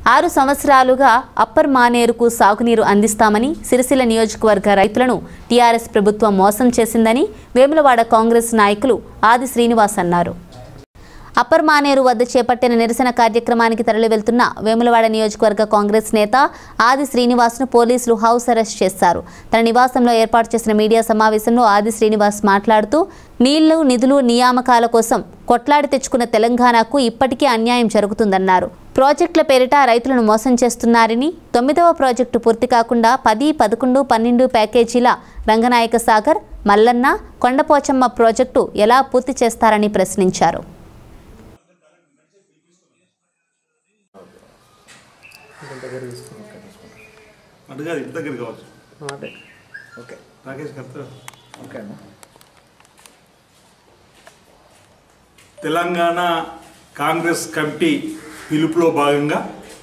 ఆరు సంవత్సరాలుగా అప్పర్ మానేరుకు సాగునీరు అందిస్తామని సిరిసిల్ల నియోజకవర్గ రైతులను టీఆర్ఎస్ ప్రభుత్వం మోసం చేసిందని వేములవాడ కాంగ్రెస్ నాయకులు ఆది శ్రీనివాస్ అన్నారు అప్పర్ మానేరు వద్ద చేపట్టిన నిరసన కార్యక్రమానికి తరలి వెళ్తున్న వేములవాడ నియోజకవర్గ కాంగ్రెస్ నేత ఆది శ్రీనివాస్ను పోలీసులు హౌస్ అరెస్ట్ చేశారు తన నివాసంలో ఏర్పాటు చేసిన మీడియా సమావేశంలో ఆది శ్రీనివాస్ మాట్లాడుతూ నీళ్లు నిధులు నియామకాల కోసం కొట్లాడి తెచ్చుకున్న తెలంగాణకు ఇప్పటికీ అన్యాయం జరుగుతుందన్నారు ప్రాజెక్టుల పేరిట రైతులను మోసం చేస్తున్నారని తొమ్మిదవ ప్రాజెక్టు పూర్తి కాకుండా పది పదకొండు పన్నెండు ప్యాకేజీల రంగనాయక సాగర్ మల్లన్న కొండపోచమ్మ ప్రాజెక్టు ఎలా పూర్తి చేస్తారని ప్రశ్నించారు అటు కాదు ఇంటి దగ్గర కావచ్చు అదే ఓకే రాకేష్ కర్త ఓకే అన్న తెలంగాణ కాంగ్రెస్ కమిటీ పిలుపులో భాగంగా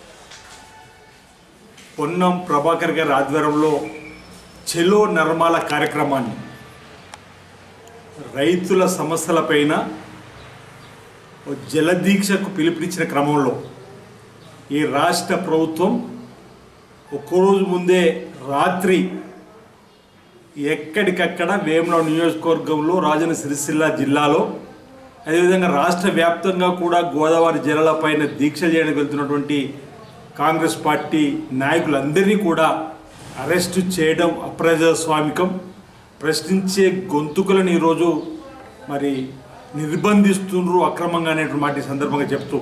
పొన్నం ప్రభాకర్ గారి ఆధ్వర్యంలో చెలో నర్మాల కార్యక్రమాన్ని రైతుల సమస్యలపైన ఓ జలదీక్షకు పిలుపునిచ్చిన క్రమంలో ఈ రాష్ట్ర ప్రభుత్వం ఒక్కరోజు ముందే రాత్రి ఎక్కడికక్కడ వేముల నియోజకవర్గంలో రాజన్న సిరిసిల్ల జిల్లాలో అదేవిధంగా రాష్ట్ర వ్యాప్తంగా కూడా గోదావరి జలాలపైన దీక్ష చేయడానికి వెళ్తున్నటువంటి కాంగ్రెస్ పార్టీ నాయకులందరినీ కూడా అరెస్టు చేయడం అప్రజాస్వామికం ప్రశ్నించే గొంతుకులను ఈరోజు మరి నిర్బంధిస్తుండ్రు అక్రమంగా అనేటువంటి మాట ఈ సందర్భంగా చెప్తూ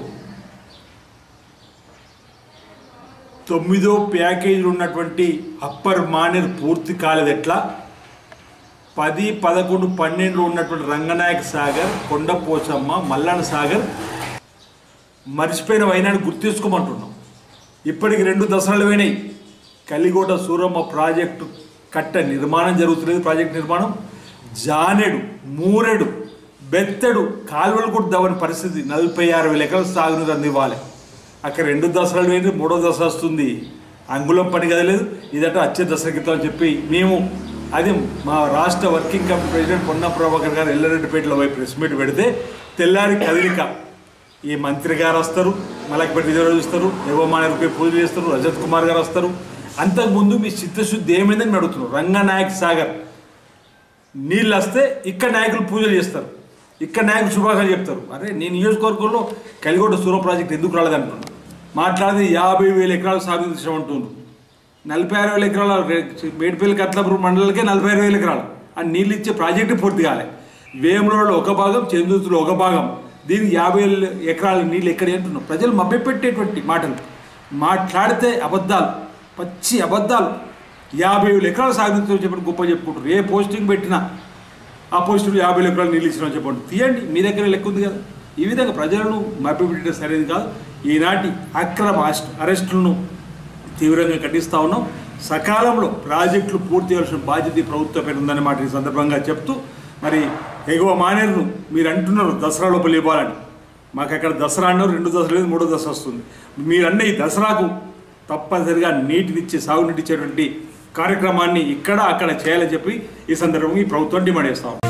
తొమ్మిదో ప్యాకేజీలు ఉన్నటువంటి అప్పర్ మానేర్ పూర్తి కాలేదు ఎట్లా పది పదకొండు పన్నెండులో ఉన్నటువంటి రంగనాయక సాగర్ కొండపోచమ్మ మల్లన్న సాగర్ మర్చిపోయిన వైనాన్ని గుర్తించుకోమంటున్నాం ఇప్పటికి రెండు దసరాలు పోయినాయి కలిగోట సూరమ్మ ప్రాజెక్టు కట్ట నిర్మాణం జరుగుతున్నది ప్రాజెక్ట్ నిర్మాణం జానెడు మూరెడు బెత్తెడు కాలువలు కూడా దవని పరిస్థితి నలభై ఆరు వేల ఎకరాల సాగునీరు అందివ్వాలి అక్కడ రెండు దసరాలు పోయింది మూడో దసరా వస్తుంది అంగుళం పని కదలేదు ఇదట వచ్చే దసరా క్రితం అని చెప్పి మేము అది మా రాష్ట్ర వర్కింగ్ కమిటీ ప్రెసిడెంట్ పొన్న ప్రభాకర్ గారు ఎల్లారెడ్డిపేటలో పోయి ప్రెస్ మీట్ పెడితే తెల్లారి కదలిక ఈ మంత్రి గారు వస్తారు మలకపేట విజయవాడ చూస్తారు దేవమానకి పూజలు చేస్తారు రజత్ కుమార్ గారు వస్తారు అంతకుముందు మీ చిత్తశుద్ధి ఏమైందని అడుగుతున్నారు రంగనాయక్ సాగర్ నీళ్ళు వస్తే ఇక్కడ నాయకులు పూజలు చేస్తారు ఇక్కడ నాయకులు శుభాకాంక్షలు చెప్తారు అరే నేను నియోజకవర్గంలో కలిగొట్ట సూర ప్రాజెక్ట్ ఎందుకు రాలేదంటున్నాను మాట్లాడితే యాభై వేల ఎకరాలు సాగు చేసాం అంటున్నారు నలభై ఆరు వేల ఎకరాల మేడిపల్లి కట్లపూర్ మండలకే నలభై ఆరు వేల ఎకరాలు ఆ నీళ్ళు ఇచ్చే ప్రాజెక్టు పూర్తి కాలే వేములలో ఒక భాగం చంద్రుతులో ఒక భాగం దీనికి యాభై వేల ఎకరాల నీళ్ళు ఎక్కడ అంటున్నాం ప్రజలు మభ్యపెట్టేటువంటి మాటలు మాట్లాడితే అబద్ధాలు పచ్చి అబద్ధాలు యాభై వేల ఎకరాలు సాగుతో చెప్పండి గొప్ప చెప్పుకుంటారు ఏ పోస్టింగ్ పెట్టినా ఆ పోస్టులు యాభై వేల ఎకరాలు నీళ్ళు ఇచ్చినా చెప్పండి తీయండి మీ దగ్గర లెక్క ఉంది కదా ఈ విధంగా ప్రజలను మభ్యపెట్టడం సరైనది కాదు ఈనాటి అక్రమ అరెస్ట్ అరెస్టులను తీవ్రంగా ఖండిస్తూ ఉన్నాం సకాలంలో ప్రాజెక్టులు పూర్తి చేయాల్సిన బాధ్యత ఈ ప్రభుత్వం ఉందనే మాట ఈ సందర్భంగా చెప్తూ మరి ఎగువ మానేరును మీరు అంటున్నారు దసరా లోపల ఇవ్వాలని మాకు అక్కడ దసరా అన్నారు రెండు దసరా లేదు మూడో దసరా వస్తుంది మీరు అన్న ఈ దసరాకు తప్పనిసరిగా నీటినిచ్చే సాగునీటి ఇచ్చేటువంటి కార్యక్రమాన్ని ఇక్కడ అక్కడ చేయాలని చెప్పి ఈ సందర్భంగా ఈ ప్రభుత్వం డిమాండ్ చేస్తాం